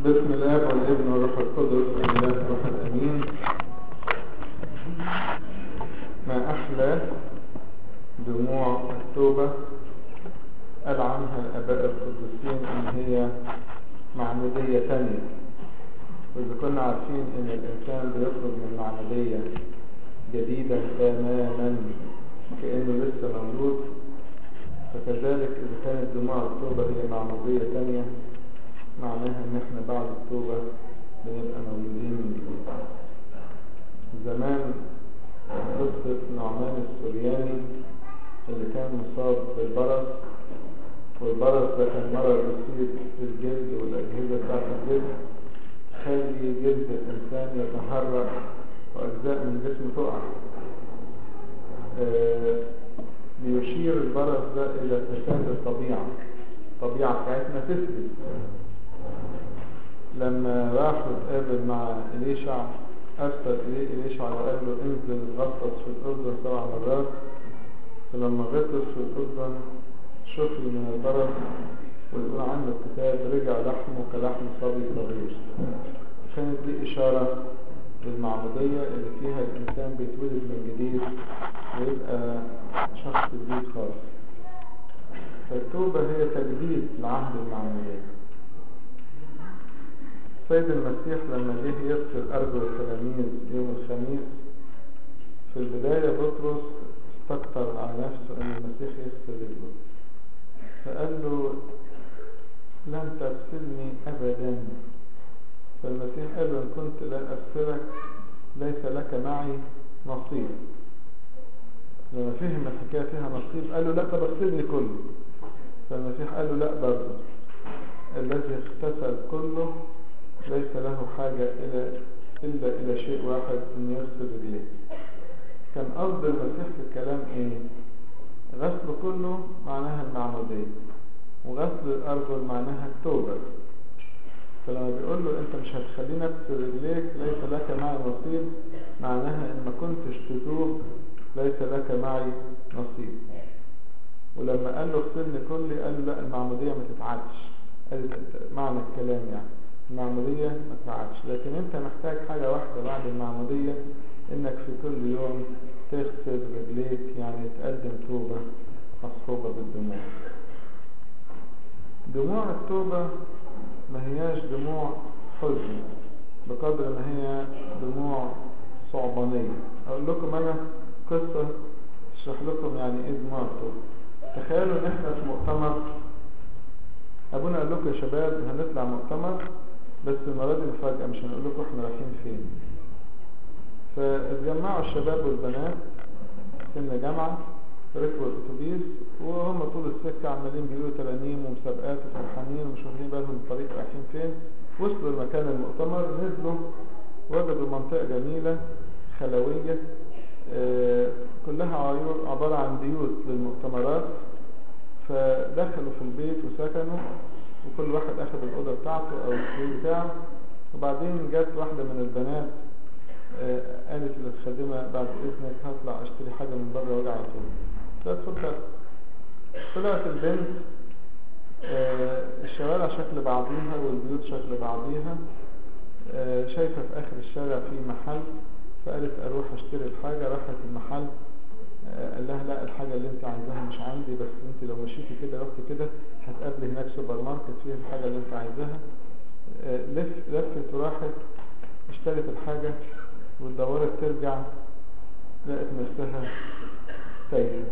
بسم الله والابن والروح القدس الاله الروح الامين ما احلى دموع التوبة قال عنها الاباء القدسين ان هي معمودية ثانية واذا كنا عارفين ان الانسان بيخرج من معمودية جديدة تماما كأنه لسه مولود فكذلك إذا كانت دموع التوبة هي معمودية ثانية معناها إن إحنا بعد التوبة بنبقى مولودين من جديد. زمان قصة نعمان السورياني اللي كان مصاب بالبرص والبرص ده كان مرض يصيب في الجلد والأجهزة بتاعت الجلد تخلي جلد الإنسان يتحرك وأجزاء من جسمه تقع. آه بيشير البرص ده إلى فساد الطبيعة الطبيعة بتاعتنا تفسد لما راح اتقابل مع إليشع أرسل إليه إليشع وقال له انزل غطس في الأردن سبع مرات فلما غطس في الأردن شفي من البرص ويقول عنه الكتاب رجع لحمه كلحم صبي صغير كانت دي إشارة للمعمودية اللي فيها الإنسان بيتولد من جديد ويبقى شخص جديد خالص فالتوبة هي تجديد لعهد المعمودية سيد المسيح لما جه يغسل أرجل التلاميذ يوم الخميس في البداية بطرس استكتر على نفسه أن المسيح يغسل رجله فقال له لن تغسلني أبدا فالمسيح قال له إن كنت لا أغسلك ليس لك معي نصيب لما فهم الحكاية فيها نصيب قال له لا طب اغسلني كله فالمسيح قال له لا برضه الذي اغتسل كله ليس له حاجة إلى إلا إلى شيء واحد إن يغسل رجليه كان قصد المسيح في الكلام إيه غسل كله معناها المعمودية وغسل الأرجل معناها التوبة فلما بيقول له انت مش هتخليني اغسل رجليك ليس لك معي نصيب معناها ان ما كنتش تتوب ليس لك معي نصيب ولما قال له اغسلني كلي قال له لا المعمودية ما تتعادش قال معنى الكلام يعني المعمودية ما تتعادش لكن انت محتاج حاجة واحدة بعد المعمودية انك في كل يوم تغسل رجليك يعني تقدم توبة مصحوبة بالدموع دموع التوبة ما هياش دموع حزن بقدر ما هي دموع صعبانية اقول لكم انا قصة اشرح لكم يعني ايه دموع التوبة تخيلوا ان احنا في مؤتمر ابونا قال لكم يا شباب هنطلع مؤتمر بس المرة دي مفاجأة مش هنقول لكم احنا رايحين فين فاتجمعوا الشباب والبنات سن جامعة ركبوا الاتوبيس وهم طول السكة عمالين بيقولوا ترانيم ومسابقات وفرحانين ومش واخدين بالهم الطريق رايحين فين وصلوا لمكان المؤتمر نزلوا وجدوا منطقة جميلة خلوية آه كلها عبارة عن بيوت للمؤتمرات فدخلوا في البيت وسكنوا وكل واحد اخذ الأوضة بتاعته أو السرير بتاعه وبعدين جت واحدة من البنات آه قالت للخادمة بعد إذنك هطلع أشتري حاجة من بره وارجع على طول لا تفضل طلعت البنت آه الشوارع شكل بعضيها والبيوت شكل بعضيها آه شايفة في آخر الشارع في محل فقالت أروح أشتري الحاجة راحت المحل آه قال لها لا الحاجة اللي انت عايزاها مش عندي بس انت لو مشيتي كده رحت كده هتقابلي هناك سوبر ماركت فيه الحاجة اللي انت عايزاها لف لفت وراحت اشترت الحاجة واتدورت ترجع لقت نفسها تايهة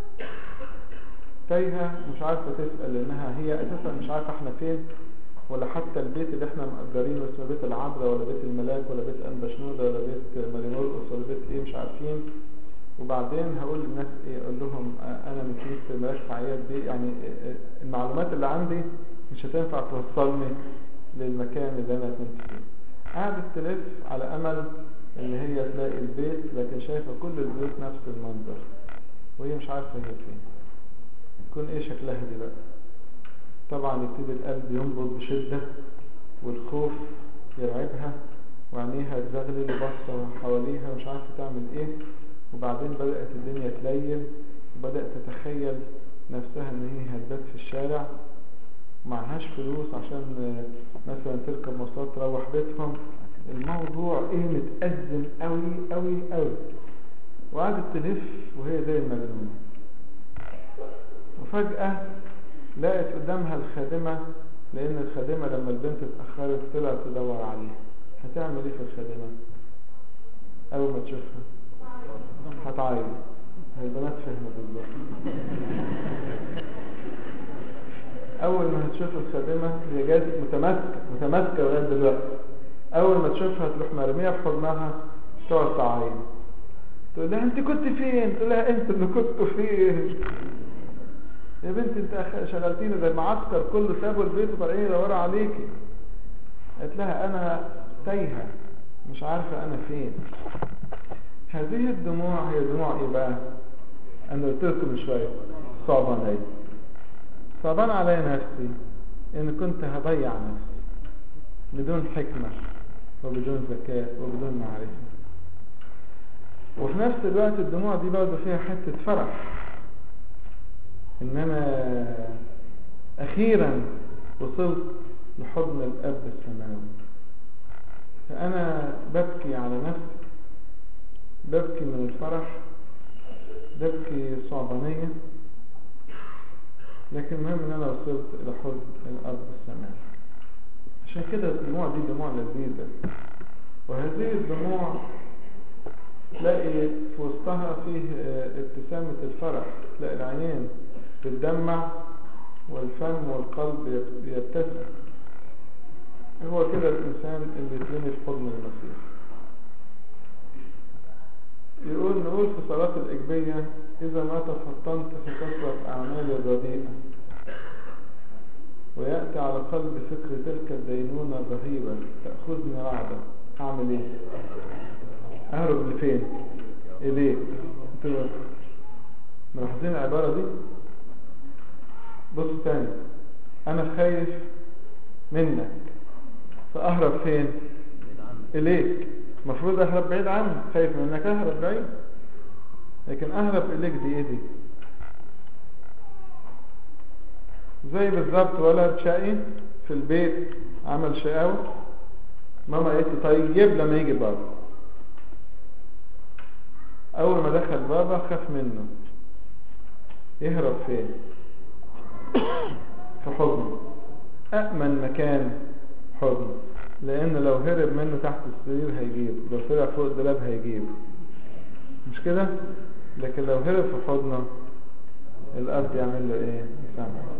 تايهة مش عارفة تسأل لأنها هي أساسا مش عارفة احنا فين ولا حتى البيت اللي احنا مقدرينه اسمه بيت العذراء ولا بيت الملاك ولا بيت أنبا شنودة ولا بيت مارينورقس ولا بيت ايه مش عارفين وبعدين هقول للناس ايه اقول لهم انا من كنيسة الملاك فعيات دي يعني المعلومات اللي عندي مش هتنفع توصلني للمكان اللي انا كنت فيه قعدت تلف على امل ان هي تلاقي البيت لكن شايفة كل البيوت نفس المنظر وهي مش عارفة هي فين يكون ايه شكلها دي بقى طبعا يبتدي القلب ينبض بشدة والخوف يرعبها وعينيها تزغلل وبصة حواليها ومش عارفة تعمل ايه وبعدين بدأت الدنيا تليل وبدأت تتخيل نفسها ان هي هتبات في الشارع معهاش فلوس عشان مثلا تركب بيتهم الموضوع ايه متأزم قوي قوي قوي وقعدت تلف وهي زي المجنونة وفجأة لقت قدامها الخادمة لأن الخادمة لما البنت اتأخرت طلعت تدور عليها هتعمل ايه في الخادمة أول ما تشوفها هتعيط هي البنات فهموا بالظبط أول ما هتشوف الخادمة هي جاية متماسكة متماسكة لغاية دلوقتي أول ما تشوفها تروح مرمية في حضنها تقعد تعيط تقول لها أنت كنت فين؟ تقول لها أنت اللي كنت فين؟ يا بنت أنت أخ- شغلتيني زي المعسكر كله سابوا البيت وطالعين يدوروا عليكي قالت لها أنا تايهة مش عارفة أنا فين هذه الدموع هي دموع إيه بقى؟ أنا قلت لكم من شوية صعبان علي صعبان علي نفسي إن كنت هضيع نفسي بدون حكمة وبدون ذكاء وبدون معرفة وفي نفس الوقت الدموع دي برضه فيها حتة فرح إن أنا أخيرا وصلت لحضن الأب السماوي فأنا ببكي على نفسي ببكي من الفرح ببكي صعبانية لكن المهم ان انا وصلت الى حضن الارض السماء عشان كده الدموع دي دموع لذيذة وهذه الدموع تلاقي في وسطها فيه آه، ابتسامة الفرح تلاقي العينين بتدمع والفم والقلب يب- يبتسم هو كده الإنسان اللي يترمي في حضن المسيح يقول نقول في صلاة الإجبية إذا ما تفطنت في كثرة أعمالي الرديئة ويأتي على قلب فكر تلك الدينونة الرهيبة تأخذني رعدة أعمل إيه؟ أهرب لفين؟ إليه؟ انتوا ملاحظين العبارة دي؟ بص تاني أنا خايف منك فأهرب فين؟ إليك المفروض أهرب بعيد عنك خايف منك أهرب بعيد لكن أهرب إليك دي إيه دي؟ زي بالظبط ولد شقي في البيت عمل شقاوة ماما قالت له طيب لما يجي بابا أول ما دخل بابا خاف منه يهرب فين؟ في حضنه أأمن مكان حضنه لأن لو هرب منه تحت السرير هيجيبه لو طلع فوق الدولاب هيجيبه مش كده؟ لكن لو هرب في حضنه الأب يعمل له إيه؟ يسامحه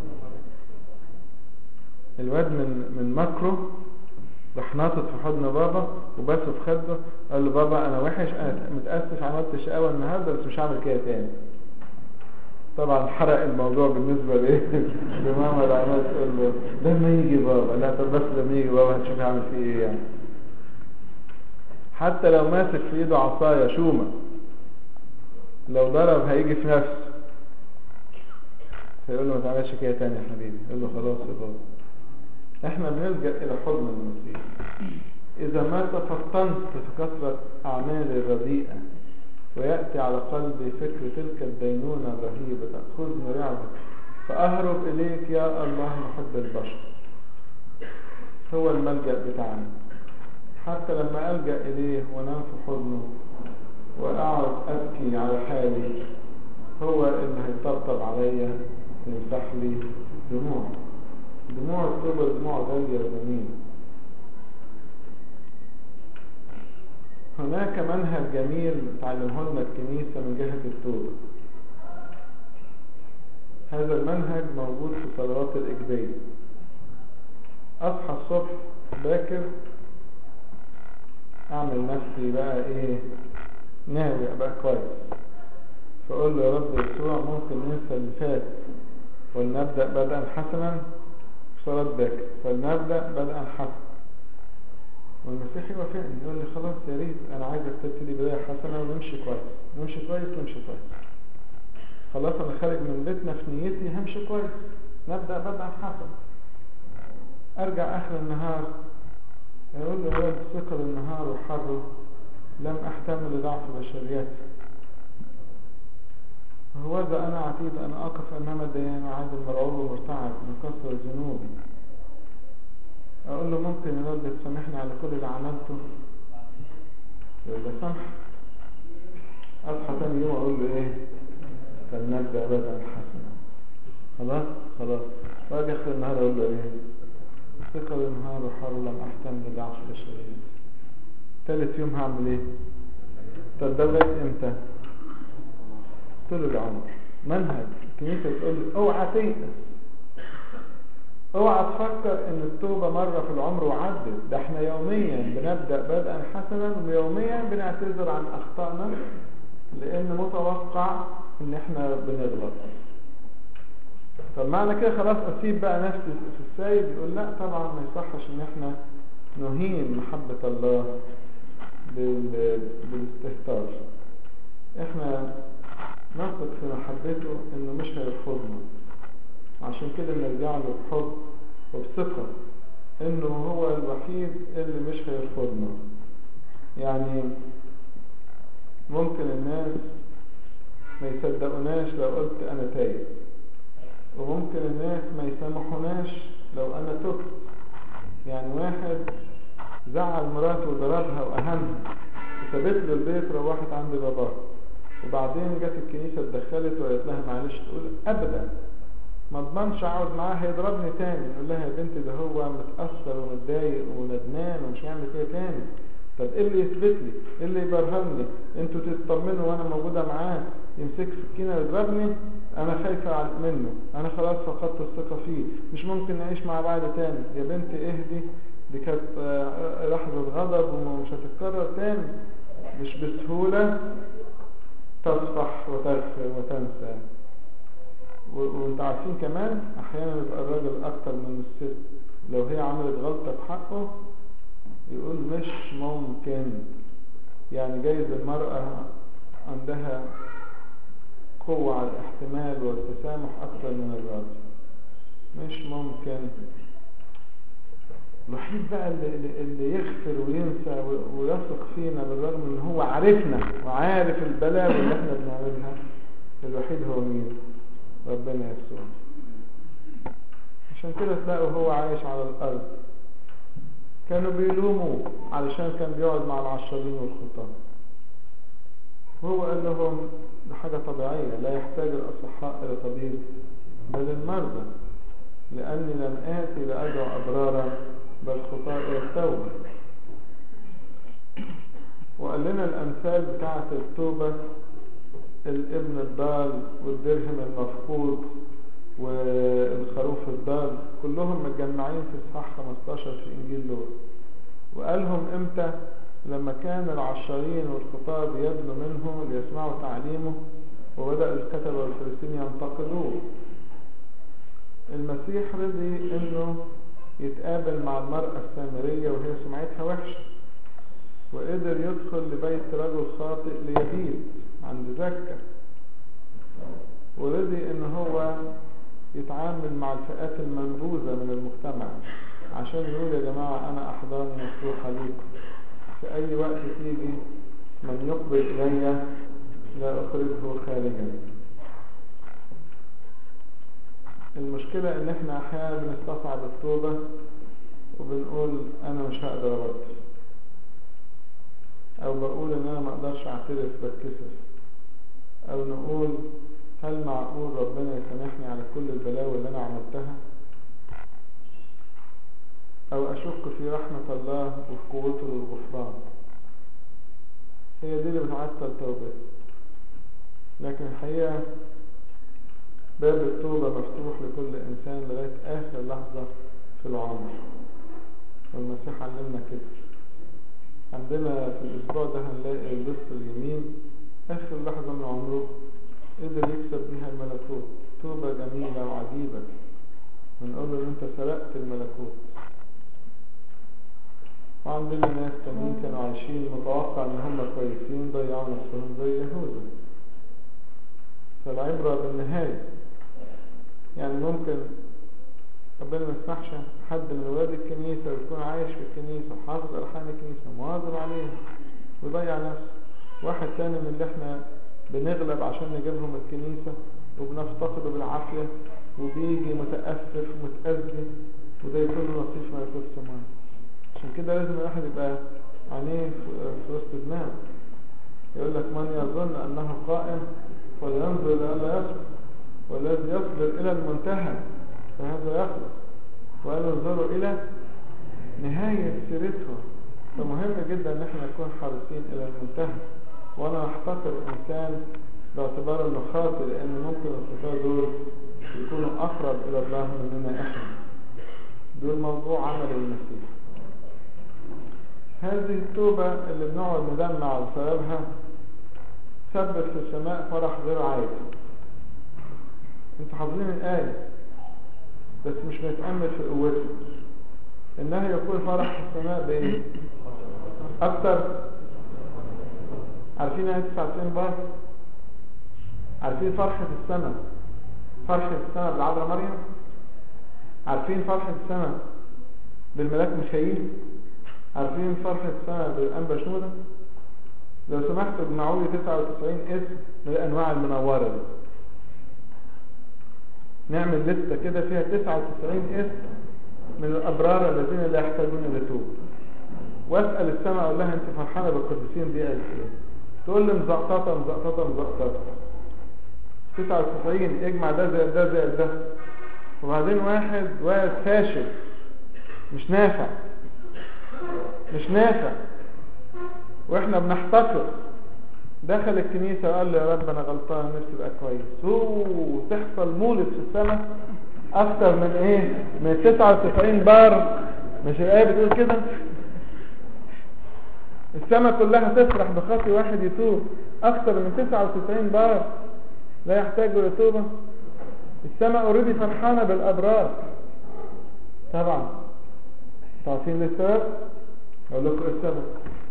الواد من من مكره راح ناطط في حضن بابا وبس في خده قال له بابا انا وحش انا متاسف عملت شقاوه النهارده بس مش هعمل كده تاني طبعا حرق الموضوع بالنسبه لايه لماما اللي عماله تقول له لما يجي بابا لا طب بس لما يجي بابا هتشوف هعمل فيه ايه يعني حتى لو ماسك في ايده عصايه شومه لو ضرب هيجي في نفسه فيقول له ما تعملش كده تاني يا حبيبي يقول له خلاص يا بابا احنا بنلجأ الى حضن المسيح اذا ما تفطنت في كثرة اعمالي الرديئة ويأتي على قلبي فكر تلك الدينونة الرهيبة تأخذني رعبة فأهرب إليك يا الله محب البشر هو الملجأ بتاعنا حتى لما ألجأ إليه وأنام في حضنه وأقعد أبكي على حالي هو اللي هيطبطب عليا ويمسح لي دموع دموع التوبة دموع غالية وجميلة هناك منهج جميل تعلمه لنا الكنيسة من جهة التوبة هذا المنهج موجود في صلوات الإجبية أصحى الصبح باكر أعمل نفسي بقى إيه ناوي أبقى كويس فأقول له يا رب يسوع ممكن ننسى اللي فات ولنبدأ بدءا حسنا في صلاة باكر فلنبدأ بدءا حسنا والمسيح يوافقني يقول لي خلاص يا ريت انا عايزك تبتدي بدايه حسنه ونمشي كويس نمشي كويس نمشي كويس خلاص انا خارج من بيتنا في نيتي همشي كويس نبدا بدءا حسنا ارجع اخر النهار يقول له يا رب ثقل النهار وحره لم احتمل لضعف بشريتي هوذا انا عتيد ان اقف امام الديان وعاد المرعوب ومرتعب من كثره ذنوبي اقول له ممكن يا رب تسامحني على كل اللي عملته يقول لي سامح اصحى تاني يوم اقول له ايه فلنبدا ابدا حسنا خلاص خلاص واجي اخر النهار اقول له ايه ثقل النهار وحر لم احتمل ضعف بشريه تالت يوم هعمل ايه طب ده لغايه امتى طول العمر منهج الكنيسه بتقول لي اوعى تيأس اوعى تفكر ان التوبة مرة في العمر وعدت ده احنا يوميا بنبدأ بدءا حسنا ويوميا بنعتذر عن اخطائنا لان متوقع ان احنا بنغلط طب معنى كده خلاص اسيب بقى نفسي في السايب يقول لا طبعا ما يصحش ان احنا نهين محبة الله بال... بالاستهتار احنا نثق في محبته انه مش هيرفضنا عشان كده نرجع له بحب وبثقة انه هو الوحيد اللي مش هيرفضنا يعني ممكن الناس ما يصدقوناش لو قلت انا تايب وممكن الناس ما يسامحوناش لو انا تبت يعني واحد زعل مراته وضربها واهانها وسابت له البيت روحت عند باباها وبعدين جت الكنيسة اتدخلت وقالت لها معلش تقول ابدا ما اضمنش اقعد معاه هيضربني تاني نقول لها يا بنتي ده هو متأثر ومتضايق وندمان ومش هيعمل كده تاني طب ايه اللي يثبت لي ايه اللي يبرهنني انتوا تطمنوا وانا موجودة معاه يمسك سكينة ويضربني انا خايفة منه انا خلاص فقدت الثقة فيه مش ممكن نعيش مع بعض تاني يا بنتي اهدي دي كانت لحظة غضب ومش هتتكرر تاني مش بسهولة تصفح وتغفر وتنسى وانت عارفين كمان احيانا يبقى الراجل اكتر من الست لو هي عملت غلطة في حقه يقول مش ممكن يعني جايز المرأة عندها قوة على الاحتمال والتسامح اكتر من الراجل مش ممكن الوحيد بقى اللي, اللي يغفر وينسى ويثق فينا بالرغم ان هو عارفنا وعارف البلاوي اللي احنا بنعملها الوحيد هو مين ربنا يسوع عشان كده تلاقوا هو عايش على الارض كانوا بيلوموا علشان كان بيقعد مع العشرين والخطاة وهو قال لهم ده حاجة طبيعية لا يحتاج الأصحاء إلى طبيب بل المرضى لأني لم آتي لأدعو أبرارا بل خطاة إلى التوبة وقال لنا الأمثال بتاعة التوبة الابن الضال والدرهم المفقود والخروف الضال كلهم متجمعين في اصحاح 15 في انجيل لوقا وقالهم امتى لما كان العشارين والخطاب يبنوا منه ليسمعوا تعليمه وبدأ الكتبة والفريسين ينتقدوه المسيح رضي انه يتقابل مع المرأة السامرية وهي سمعتها وحشة وقدر يدخل لبيت رجل خاطئ ليبيت عند زكا ورضي ان هو يتعامل مع الفئات المنبوذة من المجتمع عشان يقول يا جماعة انا احضاني مفتوحة ليكم في اي وقت تيجي من يقبل الي لا اخرجه خارجا المشكلة ان احنا احيانا بنستصعب التوبة وبنقول انا مش هقدر ابطل او بقول ان انا ما اقدرش اعترف بتكسف او نقول هل معقول ربنا يسامحني على كل البلاوي اللي انا عملتها او اشك في رحمة الله وفي قوته للغفران هي دي اللي بتعطل توبتي لكن الحقيقة باب التوبة مفتوح لكل انسان لغاية اخر لحظة في العمر والمسيح علمنا كده عندنا في الاسبوع ده هنلاقي اللص اليمين اخر لحظة من عمره قدر يكسب بيها الملكوت توبة جميلة وعجيبة ونقول له انت سرقت الملكوت وعندنا ناس تانيين كانوا عايشين متوقع ان هم كويسين ضيعوا نفسهم زي يهوذا فالعبرة بالنهاية يعني ممكن ربنا ما يسمحش حد من ولاد الكنيسة ويكون عايش في الكنيسة وحافظ ألحان الكنيسة مواظب عليها ويضيع نفسه واحد تاني من اللي احنا بنغلب عشان نجيبهم الكنيسة وبنفتقده بالعافية وبيجي متأثر ومتأذي وده يكون له نصيب في ملكوت السماوات عشان كده لازم الواحد يبقى عينيه في في وسط دماغه يقول لك من يظن انه قائم فلينظر لئلا يصبر والذي يصبر الى المنتهى فهذا يخلص وقال انظروا الى نهاية سيرته فمهم جدا ان احنا نكون حريصين الى المنتهى وانا احتقر انسان باعتبار انه خاطئ لان ممكن الخطاة دول يكونوا اقرب الى الله مننا احنا دول موضوع عمل المسيح هذه التوبة اللي بنقعد ندمع بسببها سبب في السماء فرح غير عادي انتوا حافظين الآية بس مش بنتأمل في قوته إنها يكون فرح في السماء بإيه؟ أكتر عارفين آية 99 بار؟ عارفين فرحة السماء فرحة السماء بالعذراء مريم؟ عارفين فرحة السماء بالملاك ميخائيل؟ عارفين فرحة السماء بالأنبا شنودة؟ لو سمحتوا اجمعوا لي 99 اسم من الأنواع المنورة دي نعمل لستة كده فيها 99 اسم من الأبرار الذين لا يحتاجون لتوب واسأل السماء أقول لها أنت فرحانة بالقديسين دي قد إيه تقول لي مزقططة مزقططة مزقططة 99 اجمع ده زائد ده زائد ده وبعدين واحد واحد فاشل مش نافع مش نافع واحنا بنحتقر دخل الكنيسة وقال له يا رب انا غلطان نفسي ابقى كويس اوه تحصل مولد في السماء اكتر من ايه من 99 بار مش الايه بتقول كده السماء كلها تفرح بخطي واحد يتوب اكتر من 99 بار لا يحتاج لتوبة السماء اوريدي فرحانة بالابرار طبعا تعرفين السبب اقول لكم ايه السبب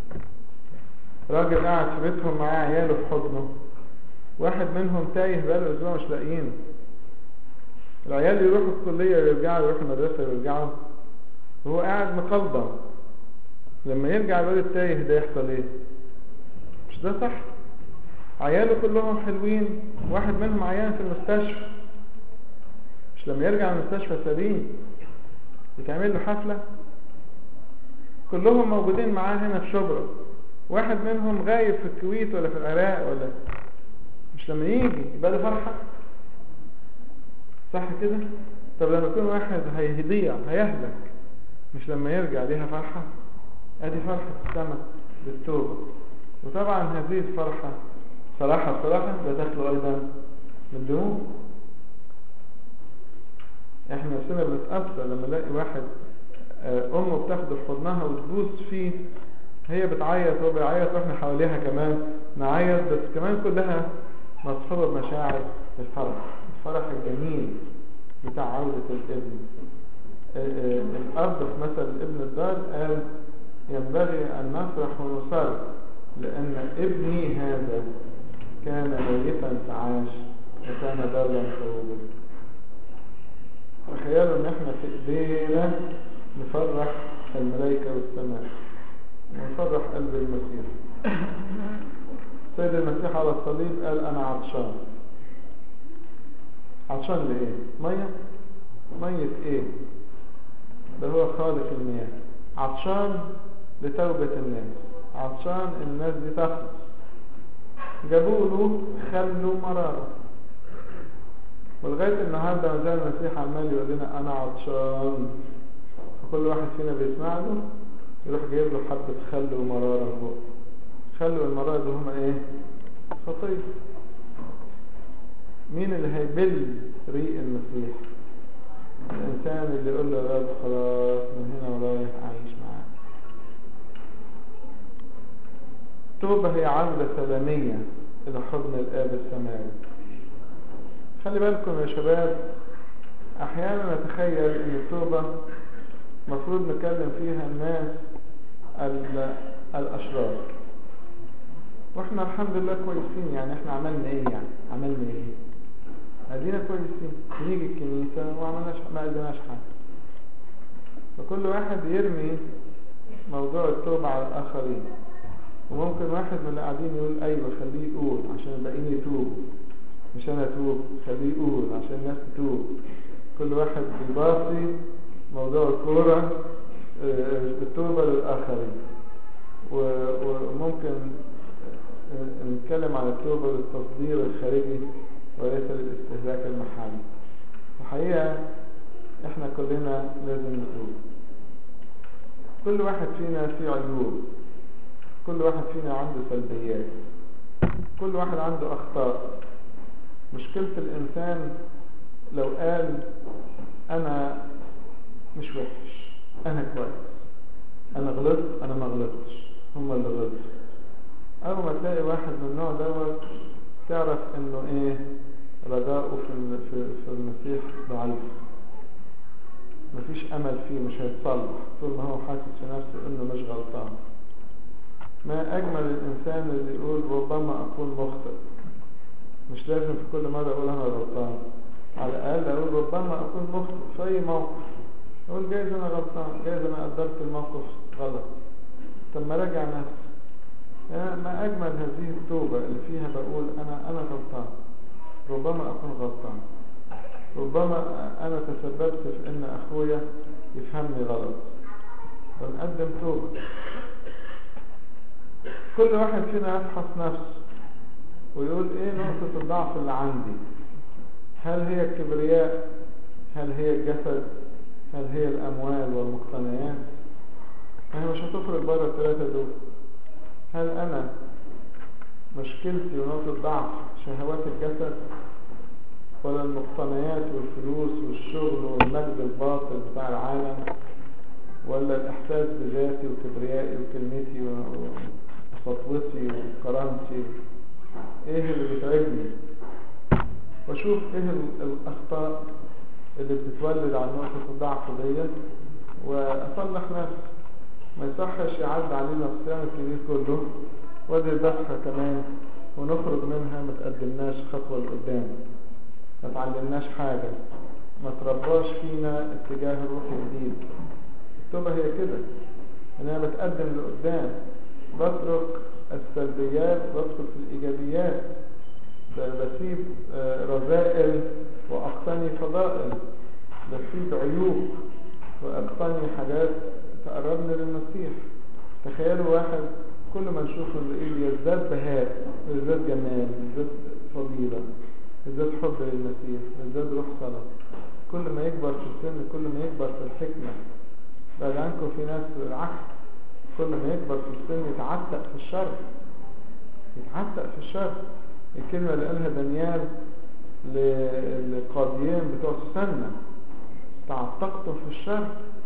راجل قاعد في بيتهم معاه عياله في حضنه واحد منهم تايه بقاله اسبوع مش لاقيينه العيال يروحوا الكلية ويرجعوا يروحوا المدرسة ويرجعوا وهو قاعد مقلبا لما يرجع الواد التايه ده يحصل ايه مش ده صح عياله كلهم حلوين واحد منهم عيان في المستشفى مش لما يرجع من المستشفى سليم يتعمل له حفلة كلهم موجودين معاه هنا في شبرا واحد منهم غايب في الكويت ولا في العراق ولا مش لما يجي يبقى له فرحة صح كده طب لما يكون واحد هيضيع هيهلك مش لما يرجع ليها فرحة ادي فرحة السماء بالتوبة وطبعا هذه الفرحة صراحة صراحة لا تخلو ايضا من دموع احنا نفسنا بنتأثر لما نلاقي واحد امه بتاخده في حضنها وتبوس فيه هي بتعيط وهو بيعيط واحنا حواليها كمان نعيط بس كمان كلها مصحوبة بمشاعر الفرح الفرح الجميل بتاع عودة الابن الأب في مثل ابن الدار قال ينبغي أن نفرح ونصر لأن ابني هذا كان ميتا فعاش وكان ضالا فوجد تخيلوا ان احنا في ايدينا نفرح الملائكة والسماء ونفرح قلب المسيح سيد المسيح على الصليب قال انا عطشان عطشان لايه مية مية ايه ده هو خالق المياه عطشان لتوبة الناس عطشان الناس دي تخلص جابوا له خلوا مرارة ولغاية النهاردة ما زال المسيح عمال يقول لنا أنا عطشان فكل واحد فينا بيسمع له يروح جايب له حبة خل ومرارة فوق خل والمرارة دول هما ايه خطية مين اللي هيبل ريق المسيح الإنسان اللي يقول له يا رب خلاص من هنا ورايح عايش معاك التوبة هي عودة سلامية إلى حضن الآب السماوي خلي بالكم يا شباب أحيانا نتخيل أن التوبة مفروض نكلم فيها الناس الأشرار واحنا الحمد لله كويسين يعني احنا عملنا ايه يعني عملنا ايه ادينا كويسين نيجي الكنيسة وعملناش ما اديناش حاجة فكل واحد يرمي موضوع التوبة على الآخرين وممكن واحد من اللي قاعدين يقول ايوه خليه يقول عشان الباقيين يتوب مش انا اتوب خليه يقول عشان الناس تتوب كل واحد بيباصي موضوع الكورة آه، التوبة للآخرين و- وممكن آه، نتكلم عن التوبة للتصدير الخارجي وليس للاستهلاك المحلي الحقيقة احنا كلنا لازم نتوب كل واحد فينا فيه عيوب كل واحد فينا عنده سلبيات كل واحد عنده أخطاء مشكلة الإنسان لو قال أنا مش وحش أنا كويس أنا غلطت أنا ما غلطتش هما اللي غلطوا أول ما تلاقي واحد من النوع دوت تعرف إنه إيه رجاؤه في ال- في في المسيح ضعيف مفيش أمل فيه مش هيتصلح طول ما هو حاسس في نفسه إنه مش غلطان ما أجمل الإنسان اللي يقول ربما أكون مخطئ مش لازم في كل مرة أقول أنا غلطان على الأقل أقول ربما أكون مخطئ في أي موقف أقول جايز أنا غلطان جايز أنا قدرت الموقف غلط طب ما راجع نفسي يا ما أجمل هذه التوبة اللي فيها بقول أنا أنا غلطان ربما أكون غلطان ربما أنا تسببت في إن أخويا يفهمني غلط ونقدم توبة كل واحد فينا يفحص نفسه ويقول ايه نقطة الضعف اللي عندي هل هي الكبرياء هل هي الجسد هل هي الأموال والمقتنيات ما هي مش هتفرق بره الثلاثة دول هل أنا مشكلتي ونقطة ضعف شهوات الجسد ولا المقتنيات والفلوس والشغل والمجد الباطل بتاع العالم ولا الإحساس بذاتي وكبريائي وكلمتي و- وسطوتي وكرامتي إيه اللي بيتعبني وأشوف إيه ال- الأخطاء اللي بتتولد عن نقطة الضعف ديت وأصلح نفسي ما يصحش يعدي علينا الصيام الكبير كله وادي الدفعة كمان ونخرج منها ما تقدمناش خطوة لقدام ما تعلمناش حاجة ما ترباش فينا اتجاه الروح الجديد التوبة هي كده ان انا بتقدم لقدام بترك السلبيات وادخل في الايجابيات ب- بسيب آه، رذائل واقتني فضائل بسيب عيوب واقتني حاجات تقربني للمسيح تخيلوا واحد كل ما نشوفه نلاقيه يزداد بهاء يزداد جمال يزداد فضيلة يزداد حب للمسيح يزداد روح صلاة كل ما يكبر في السن كل ما يكبر في الحكمة بعد عنكم في ناس العكس كل ما يكبر في السن يتعتق في الشر يتعتق في الشر الكلمة اللي قالها دانيال ل- للقاضيين بتوع سنة تعتقتم في الشر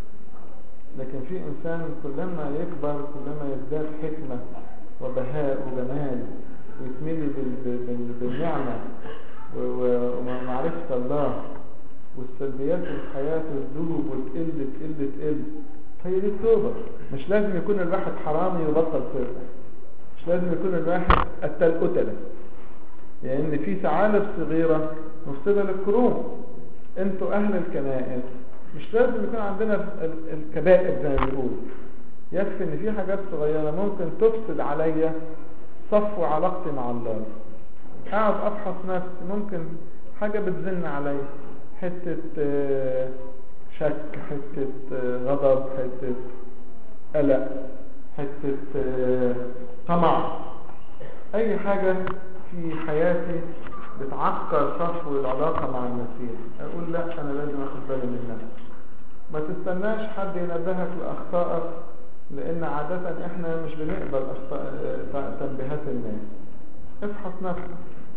لكن في إنسان كلما يكبر كلما يزداد حكمة وبهاء وجمال ويتملي بال- بال- بالنعمة و- و- ومعرفة الله والسلبيات في الحياة تذوب وتقل تقل تقل هي دي التوبة مش لازم يكون الواحد حرامي وبطل سرقة مش لازم يكون الواحد قتال قتلة لأن في ثعالب صغيرة مفسدة للكروم انتوا أهل الكنائس مش لازم يكون عندنا ال- الكبائر زي ما بيقولوا يكفي ان في حاجات صغيرة ممكن تفسد عليا صفو علاقتي مع الله اقعد افحص نفسي ممكن حاجة بتزن عليا حتة آه، شك حتة آه، غضب حتة قلق حتة آه، طمع اي حاجة في حياتي بتعكر صفو العلاقة مع المسيح اقول لا انا لازم اخد بالي من نفسي ما تستناش حد ينبهك لاخطائك لان عادة احنا مش بنقبل أخطاء آه، تنبيهات الناس افحص نفسك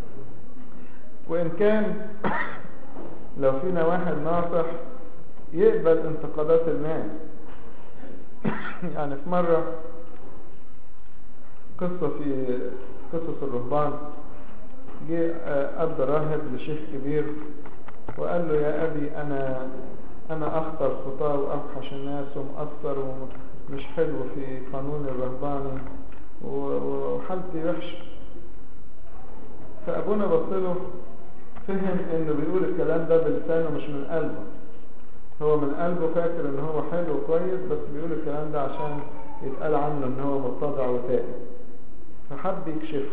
وان كان لو فينا واحد ناصح يقبل انتقادات الناس يعني في مرة قصة في قصص الرهبان جه آه، أب راهب لشيخ كبير وقال له يا أبي أنا أنا أخطر خطاه وأفحش الناس ومقصر ومش حلو في قانون الرهباني و- و- وحالتي وحشة فأبونا بصله فهم إنه بيقول الكلام ده بلسانه مش من قلبه هو من قلبه فاكر إن هو حلو وكويس بس بيقول الكلام ده عشان يتقال عنه إن هو متضع وتائب فحب يكشفه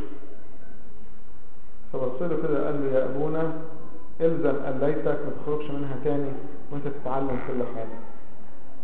فبص له كده قال له يا ابونا الزم قليتك ما تخرجش منها تاني وانت تتعلم كل حاجه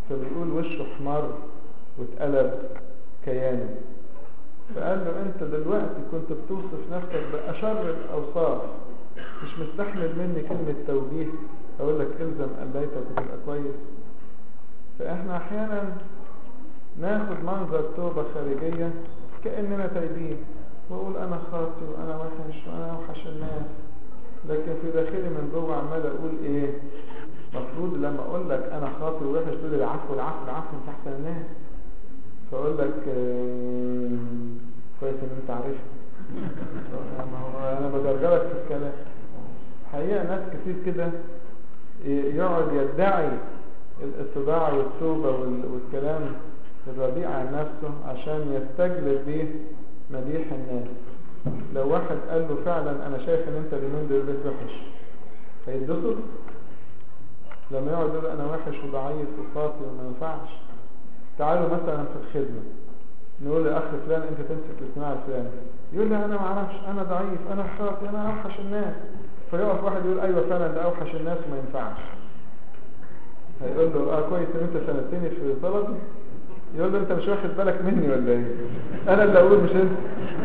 فبيقول وشه احمر واتقلب كيانه فقال له انت دلوقتي كنت بتوصف نفسك بأشر الأوصاف مش مستحمل مني كلمة توجيه اقول لك الزم قليتك وتبقى كويس فاحنا احيانا ناخد منظر توبة خارجية كأننا تايبين واقول انا خاطي وانا وحش وانا اوحش الناس لكن في داخلي من جوه عمال اقول ايه مفروض لما اقول لك انا خاطي ووحش تقول العفو العفو العفو انت احسن الناس فاقول لك آه، كويس ان انت عارفها ما هو انا بجرجرك في الكلام حقيقة ناس كتير كده يقعد يدعي الاتباع والتوبة وال- والكلام الرديء عن نفسه عشان يستجلب بيه مديح الناس لو واحد قال له فعلا انا شايف ان انت اليومين دول بيت وحش هيتبسط لما يقعد يقول انا وحش وضعيف وخاطي وما ينفعش تعالوا مثلا في الخدمة نقول لاخ فلان انت تمسك الاجتماع الفلاني يقول لي انا ما اعرفش انا ضعيف انا خاطي انا اوحش الناس فيقف واحد يقول ايوه فعلا ده اوحش الناس وما ينفعش هيقول له اه كويس ان انت سندتني في طلبي يقول له انت مش واخد بالك مني ولا ايه انا اللي اقول مش انت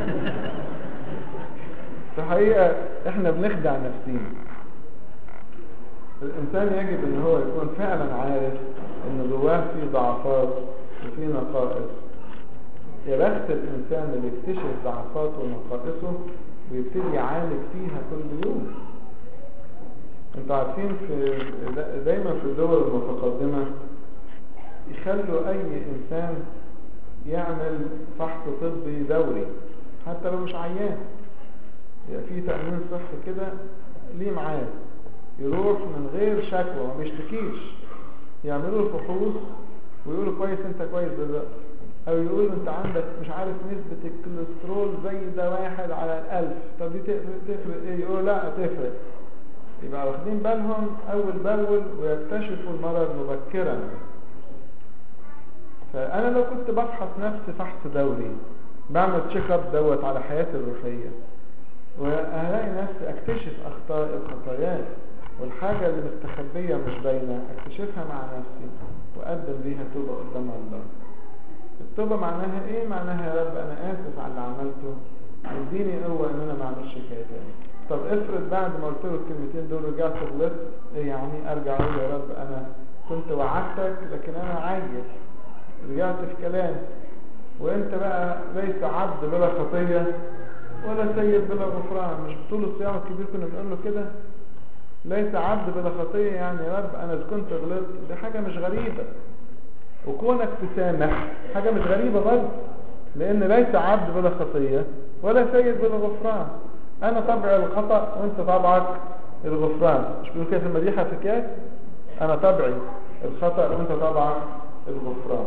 في الحقيقة احنا بنخدع نفسينا الانسان يجب ان هو يكون فعلا عارف ان جواه في ضعفات وفي نقائص يا بخت الانسان اللي يكتشف ضعفاته ونقائصه ويبتدي يعالج فيها كل يوم انتوا عارفين في دايما في الدول المتقدمة يخلوا اي انسان يعمل فحص طبي دوري حتى لو مش عيان يبقى في تأمين صحي كده ليه معاه يروح من غير شكوى وما بيشتكيش يعملوا له فحوص ويقولوا كويس انت كويس دلوقتي او يقولوا انت عندك مش عارف نسبة الكوليسترول زي ده واحد على الالف طب دي تفرق, تفرق ايه يقولوا لا تفرق يبقى واخدين بالهم اول باول ويكتشفوا المرض مبكرا فانا لو كنت بفحص نفسي فحص دوري بعمل تشيك اب دوت على حياتي الروحيه وهلاقي نفسي اكتشف اخطائي وخطاياي والحاجة اللي مستخبية مش باينة اكتشفها مع نفسي واقدم بيها توبة قدام الله التوبة معناها ايه معناها يا رب انا اسف على اللي عملته اديني قوة ان انا ما اعملش كده تاني طب افرض بعد ما قلت له الكلمتين دول رجعت غلطت ايه يعني ارجع اقول يا رب انا كنت وعدتك لكن انا عاجز رجعت في كلامي وانت بقى ليس عبد بلا خطيه ولا سيد بلا غفران مش طول الصيام الكبير كنا بنقول له كده ليس عبد بلا خطيه يعني يا رب انا إذا كنت غلطت دي حاجه مش غريبه وكونك تسامح حاجه مش غريبه برضه لان ليس عبد بلا خطيه ولا سيد بلا غفران انا طبعي الخطا وانت طبعك الغفران مش بيقول كده في المديحه في كاس انا طبعي الخطا وانت طبعك الغفران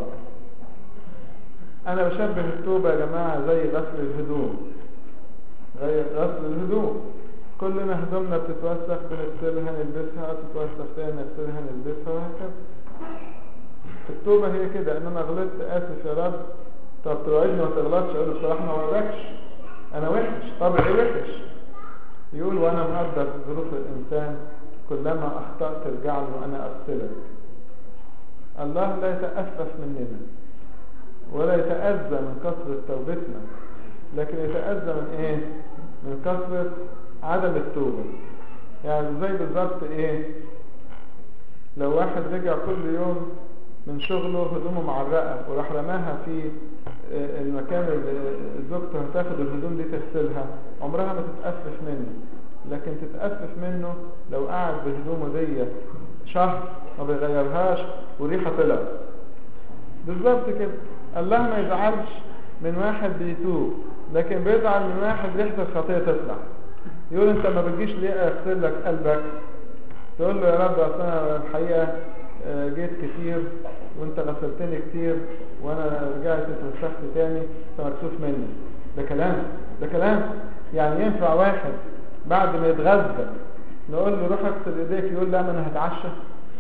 انا بشبه التوبه يا جماعه زي غسل الهدوم غير غسل الهدوم كلنا هدومنا بتتوسخ بنغسلها نلبسها تتوسخ تاني نغسلها نلبسها وهكذا التوبة هي كده ان انا غلطت اسف يا رب طب توعدني ما تغلطش اقول له بصراحة ما وعدكش انا وحش طبعي وحش يقول وانا مقدر ظروف الانسان كلما اخطأت ارجع له وانا اغسلك الله لا يتأسف مننا ولا يتأذى من كثرة توبتنا لكن يتأذى من ايه من كثرة عدم التوبة يعني زي بالظبط ايه لو واحد رجع كل يوم من شغله هدومه معرقة وراح رماها في المكان اللي زوجته هتاخد الهدوم دي تغسلها عمرها ما تتأسف منه لكن تتأسف منه لو قعد بهدومه دي شهر ما بيغيرهاش وريحة طلعت بالظبط كده الله ما يزعلش من واحد بيتوب لكن بيزعل من واحد ريحة الخطية تطلع يقول انت ما بتجيش ليه اغسل لك قلبك تقول له يا رب اصل انا الحقيقة جيت كتير وانت غسلتني كتير وانا رجعت اتوسخت تاني فمكسوف مني ده كلام ده كلام يعني ينفع واحد بعد ما يتغذى نقول له روح اغسل ايديك يقول لا ما انا هتعشى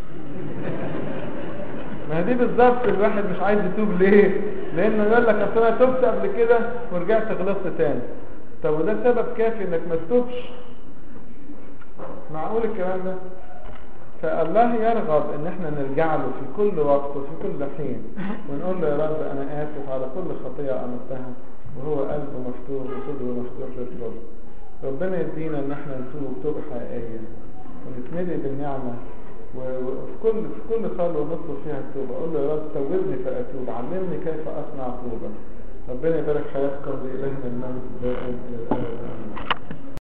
ما هي دي بالظبط الواحد مش عايز يتوب ليه لانه يقول لك اصل انا تبت قبل كده ورجعت غلطت تاني طب وده سبب كافي انك ما تتوبش معقول الكلام ده فالله يرغب ان احنا نرجع له في كل وقت وفي كل حين ونقول له يا رب انا اسف على كل خطيئة عملتها وهو قلبه مفتوح وصدره مفتوح للطلب ربنا يدينا ان احنا نتوب توبة حقيقية ونتملي بالنعمة و- وفي كل في كل صلاة نطلب فيها التوبة اقول له يا رب توبني فاتوب علمني كيف اصنع توبة ربنا يبارك حياتكم لإلهنا المجد دائم الى الابد آمين.